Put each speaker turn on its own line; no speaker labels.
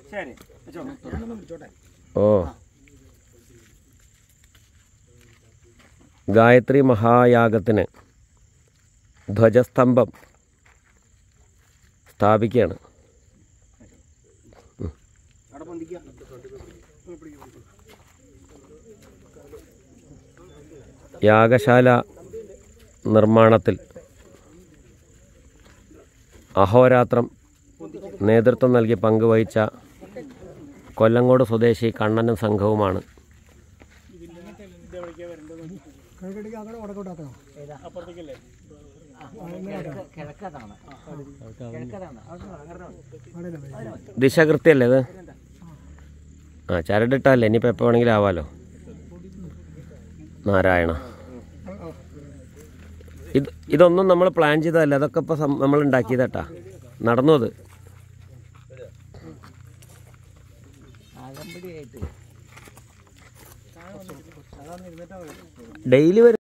ശരി വെച്ചോ.
ഓ ഗായത്രി മഹായാഗത്തിന് ധ്വജസ്തംഭം സ്ഥാപിക്കുകയാണ്
അവിടെ പൊന്തിക്കുക
യാഗശാല നിർമ്മാണത്തിൽ അഹോരാത്രം നേതൃത്വം നൽകി പങ്കുവഹിച്ച കൊല്ലങ്കോട് സ്വദേശി കണ്ണനും സംഘവുമാണ് ദിശ കൃത്യമല്ലേ ഇത് ആ ചരടിട്ടല്ലേ ഇനിയിപ്പോൾ എപ്പോൾ വേണമെങ്കിലും ആവാലോ നാരായണ ഇത് ഇതൊന്നും നമ്മൾ പ്ലാൻ ചെയ്തതല്ല അതൊക്കെ ഇപ്പോൾ നമ്മൾ ഉണ്ടാക്കിയതാട്ടാ നടന്നു അത് ഡെയിലി വരും